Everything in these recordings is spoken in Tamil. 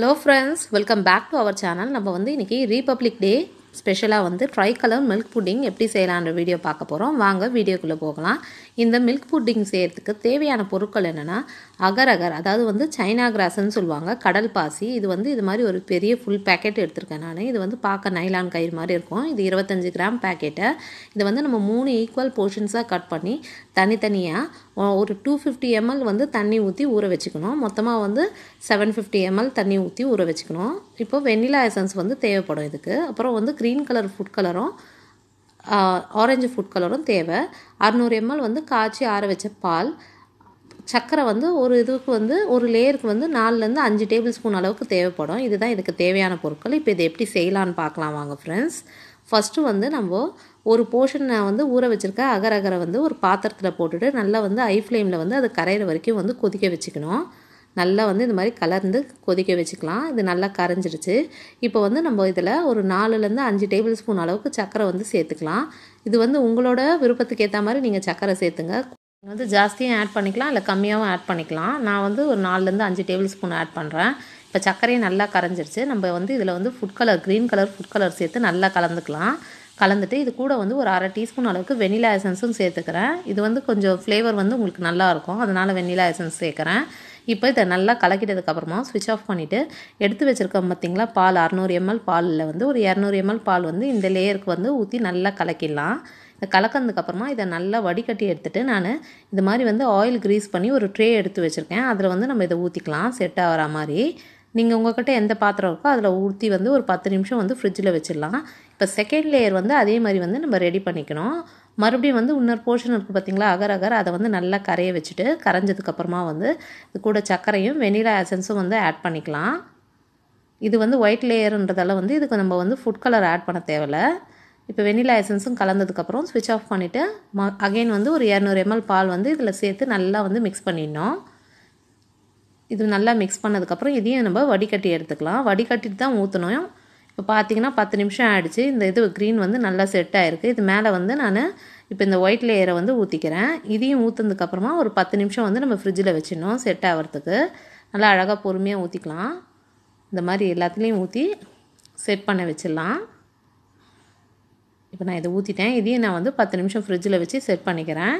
hello friends welcome back to our channel நம்ம வந்து இன்றைக்கி ரீபப்ளிக் டே ஸ்பெஷலாக வந்து ட்ரை கலர் மில்க் புட்டிங் எப்படி செய்யலான்ற வீடியோ பார்க்க போகிறோம் வாங்க வீடியோக்குள்ளே போகலாம் இந்த மில்க் புட்டிங் செய்கிறதுக்கு தேவையான பொருட்கள் என்னென்னா அகர் அகர் அதாவது வந்து சைனா கிராஸ்ன்னு சொல்லுவாங்க கடல் பாசி இது வந்து இது மாதிரி ஒரு பெரிய ஃபுல் பேக்கெட் எடுத்திருக்கேன் நான் இது வந்து பார்க்க நைலான் கயிறு மாதிரி இருக்கும் இது இருபத்தஞ்சி கிராம் பேக்கெட்டை இது வந்து நம்ம மூணு ஈக்குவல் போர்ஷன்ஸாக கட் பண்ணி தனித்தனியாக ஒரு டூ ஃபிஃப்டி எம்எல் வந்து தண்ணி ஊற்றி ஊற வச்சுக்கணும் மொத்தமாக வந்து செவன் ஃபிஃப்டி எம்எல் தண்ணி ஊற்றி ஊற வச்சுக்கணும் இப்போ வெண்ணிலா எசன்ஸ் வந்து தேவைப்படும் இதுக்கு அப்புறம் வந்து க்ரீன் கலர் ஃபுட் கலரும் ஆரஞ்சு ஃபுட் கலரும் தேவை அறநூறு எம்எல் வந்து காய்ச்சி ஆற வச்ச பால் சர்க்கரை வந்து ஒரு இதுக்கு வந்து ஒரு லேயருக்கு வந்து நாலுலேருந்து அஞ்சு டேபிள் ஸ்பூன் அளவுக்கு தேவைப்படும் இதுதான் இதுக்கு தேவையான பொருட்கள் இப்போ இதை எப்படி செய்யலான்னு பார்க்கலாம் வாங்க ஃப்ரெண்ட்ஸ் ஃபஸ்ட்டு வந்து நம்ம ஒரு போர்ஷனை வந்து ஊற வச்சுருக்க அகர் அகரை வந்து ஒரு பாத்திரத்தில் போட்டுட்டு நல்லா வந்து ஐ ஃப்ளேமில் வந்து அது கரையிற வரைக்கும் வந்து கொதிக்க வச்சுக்கணும் நல்லா வந்து இது மாதிரி கலர்ந்து கொதிக்க வச்சுக்கலாம் இது நல்லா கரைஞ்சிருச்சு இப்போ வந்து நம்ம இதில் ஒரு நாலுலேருந்து அஞ்சு டேபிள் ஸ்பூன் அளவுக்கு சர்க்கரை வந்து சேர்த்துக்கலாம் இது வந்து உங்களோட விருப்பத்துக்கு ஏற்ற மாதிரி நீங்கள் சர்க்கரை சேர்த்துங்க வந்து ஜாஸ்தியாக ஆட் பண்ணிக்கலாம் இல்லை கம்மியாகவும் ஆட் பண்ணிக்கலாம் நான் வந்து ஒரு நாலுலேருந்து அஞ்சு டேபிள் ஸ்பூன் ஆட் பண்ணுறேன் இப்போ சர்க்கரையும் நல்லா கரைஞ்சிருச்சு நம்ம வந்து இதில் வந்து food colour green colour food colour சேர்த்து நல்லா கலந்துக்கலாம் கலந்துட்டு இது கூட வந்து ஒரு அரை டீஸ்பூன் அளவுக்கு வெனிலா எசன்ஸும் சேர்த்துக்கிறேன் இது வந்து கொஞ்சம் ஃப்ளேவர் வந்து உங்களுக்கு நல்லாயிருக்கும் அதனால் வெனிலா எசன்ஸ் சேர்க்குறேன் இப்போ இதை நல்லா கலக்கிட்டதுக்கப்புறமா ஸ்விட்ச் ஆஃப் பண்ணிவிட்டு எடுத்து வச்சுருக்கோம் பார்த்திங்களா பால் அறநூறு எம்எல் பாலில் வந்து ஒரு இரநூறு எம்எல் பால் வந்து இந்த லேயருக்கு வந்து ஊற்றி நல்லா கலக்கிடலாம் இந்த கலக்கிறதுக்கப்புறமா இதை நல்லா வடிகட்டி எடுத்துகிட்டு நான் இது மாதிரி வந்து ஆயில் க்ரீஸ் பண்ணி ஒரு ட்ரே எடுத்து வச்சுருக்கேன் அதில் வந்து நம்ம இதை ஊற்றிக்கலாம் செட் ஆகிற மாதிரி நீங்கள் உங்கள்கிட்ட எந்த பாத்திரம் இருக்கோ அதில் ஊற்றி வந்து ஒரு பத்து நிமிஷம் வந்து ஃப்ரிட்ஜில் வச்சிடலாம் இப்போ செகண்ட் லேயர் வந்து அதே மாதிரி வந்து நம்ம ரெடி பண்ணிக்கணும் மறுபடியும் வந்து இன்னொரு போர்ஷன் இருக்குது பார்த்திங்களா அகர் அகர் அதை வந்து நல்லா கரைய வச்சுட்டு கரைஞ்சதுக்கப்புறமா வந்து இது கூட சர்க்கரையும் வெனிலா எசன்ஸும் வந்து ஆட் பண்ணிக்கலாம் இது வந்து ஒயிட் லேயருன்றதால வந்து இதுக்கு நம்ம வந்து ஃபுட் கலர் ஆட் பண்ண தேவையில்ல இப்போ வெனிலா எசன்ஸும் கலந்ததுக்கப்புறம் ஸ்விட்ச் ஆஃப் பண்ணிவிட்டு ம அகெயின் வந்து ஒரு இரநூறு எம்எல் பால் வந்து இதில் சேர்த்து நல்லா வந்து மிக்ஸ் பண்ணிடணும் இது நல்லா மிக்ஸ் பண்ணதுக்கப்புறம் இதையும் நம்ம வடிகட்டி எடுத்துக்கலாம் வடிகட்டிட்டு தான் ஊற்றணும் இப்போ பார்த்தீங்கன்னா பத்து நிமிஷம் ஆகிடுச்சு இந்த இது க்ரீன் வந்து நல்லா செட் ஆகிருக்கு இது மேலே வந்து நான் இப்போ இந்த ஒயிட் லேயரை வந்து ஊற்றிக்கிறேன் இதையும் ஊற்றுனதுக்கப்புறமா ஒரு பத்து நிமிஷம் வந்து நம்ம ஃப்ரிட்ஜில் வச்சிடணும் செட் ஆகிறதுக்கு நல்லா அழகாக பொறுமையாக ஊற்றிக்கலாம் இந்த மாதிரி எல்லாத்துலேயும் ஊற்றி செட் பண்ண வச்சிடலாம் இப்போ நான் இதை ஊற்றிட்டேன் இதையும் நான் வந்து பத்து நிமிஷம் ஃப்ரிட்ஜில் வச்சு செட் பண்ணிக்கிறேன்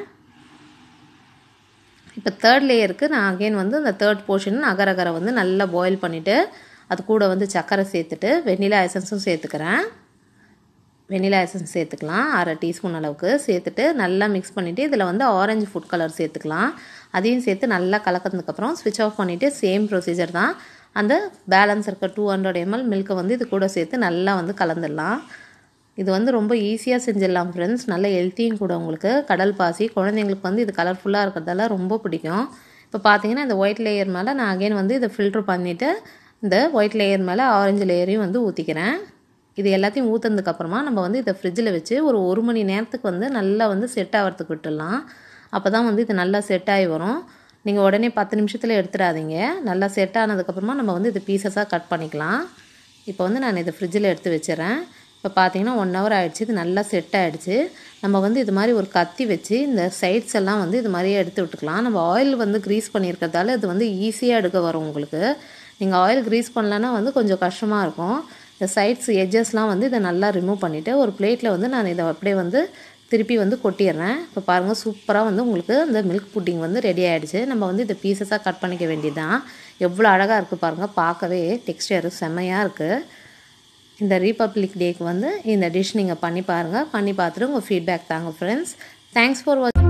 இப்போ தேர்ட் லேயருக்கு நான் அகெயின் வந்து அந்த தேர்ட் போர்ஷன் அகர அகரை வந்து நல்லா பாயில் பண்ணிவிட்டு அது கூட வந்து சர்க்கரை சேர்த்துட்டு வெண்ணிலா எசன்ஸும் சேர்த்துக்கிறேன் வெண்ணிலா எசன்ஸ் சேர்த்துக்கலாம் அரை டீஸ்பூன் அளவுக்கு சேர்த்துட்டு நல்லா மிக்ஸ் பண்ணிவிட்டு இதில் வந்து ஆரஞ்சு ஃபுட் கலர் சேர்த்துக்கலாம் அதையும் சேர்த்து நல்லா கலக்கிறதுக்கப்புறம் ஸ்விட்ச் ஆஃப் பண்ணிவிட்டு சேம் ப்ரொசீஜர் தான் அந்த பேலன்ஸ் இருக்க டூ ஹண்ட்ரட் எம்எல் மில்கை வந்து இது கூட சேர்த்து நல்லா வந்து கலந்துடலாம் இது வந்து ரொம்ப ஈஸியாக செஞ்சிடலாம் ஃப்ரெண்ட்ஸ் நல்ல ஹெல்த்தியும் கூட உங்களுக்கு கடல் பாசி குழந்தைங்களுக்கு வந்து இது கலர்ஃபுல்லாக இருக்கிறதால ரொம்ப பிடிக்கும் இப்போ பார்த்தீங்கன்னா இந்த ஒயிட் லேயர் மேலே நான் அகைன் வந்து இதை ஃபில்ட்ரு பண்ணிவிட்டு இந்த ஒயிட் லேயர் மேலே ஆரஞ்சு லேயரையும் வந்து ஊற்றிக்கிறேன் இது எல்லாத்தையும் ஊற்றுனதுக்கப்புறமா நம்ம வந்து இதை ஃப்ரிட்ஜில் வச்சு ஒரு ஒரு மணி நேரத்துக்கு வந்து நல்லா வந்து செட் ஆகிறதுக்கு விட்டுடலாம் அப்போ தான் வந்து இது நல்லா செட் ஆகி வரும் நீங்கள் உடனே பத்து நிமிஷத்தில் எடுத்துடாதீங்க நல்லா செட் ஆனதுக்கப்புறமா நம்ம வந்து இது பீசஸாக கட் பண்ணிக்கலாம் இப்போ வந்து நான் இதை ஃப்ரிட்ஜில் எடுத்து வச்சிடறேன் இப்போ பார்த்தீங்கன்னா ஒன் ஹவர் ஆகிடுச்சு இது நல்லா செட் ஆகிடுச்சு நம்ம வந்து இது மாதிரி ஒரு கத்தி வச்சு இந்த சைட்ஸ் எல்லாம் வந்து இது மாதிரியே எடுத்து விட்டுக்கலாம் நம்ம ஆயில் வந்து க்ரீஸ் பண்ணியிருக்கிறதால இது வந்து ஈஸியாக எடுக்க வரும் உங்களுக்கு நீங்கள் ஆயில் க்ரீஸ் பண்ணலன்னா வந்து கொஞ்சம் கஷ்டமாக இருக்கும் இந்த சைட்ஸ் எட்ஜஸ்லாம் வந்து இதை நல்லா ரிமூவ் பண்ணிவிட்டு ஒரு பிளேட்டில் வந்து நான் இதை அப்படியே வந்து திருப்பி வந்து கொட்டிடுறேன் இப்போ பாருங்கள் சூப்பராக வந்து உங்களுக்கு இந்த மில்க் புட்டிங் வந்து ரெடி ஆகிடுச்சு நம்ம வந்து இதை பீசஸாக கட் பண்ணிக்க வேண்டியது தான் எவ்வளோ அழகாக இருக்குது பாருங்கள் பார்க்கவே டெக்ஸ்டர் செம்மையாக இருக்குது இந்த ரீபப்ளிக் டேக்கு வந்து இந்த டிஷ் நீங்கள் பண்ணி பாருங்கள் பண்ணி பார்த்துட்டு உங்கள் ஃபீட்பேக் தாங்க ஃப்ரெண்ட்ஸ் தேங்க்ஸ் ஃபார் வாட்ச்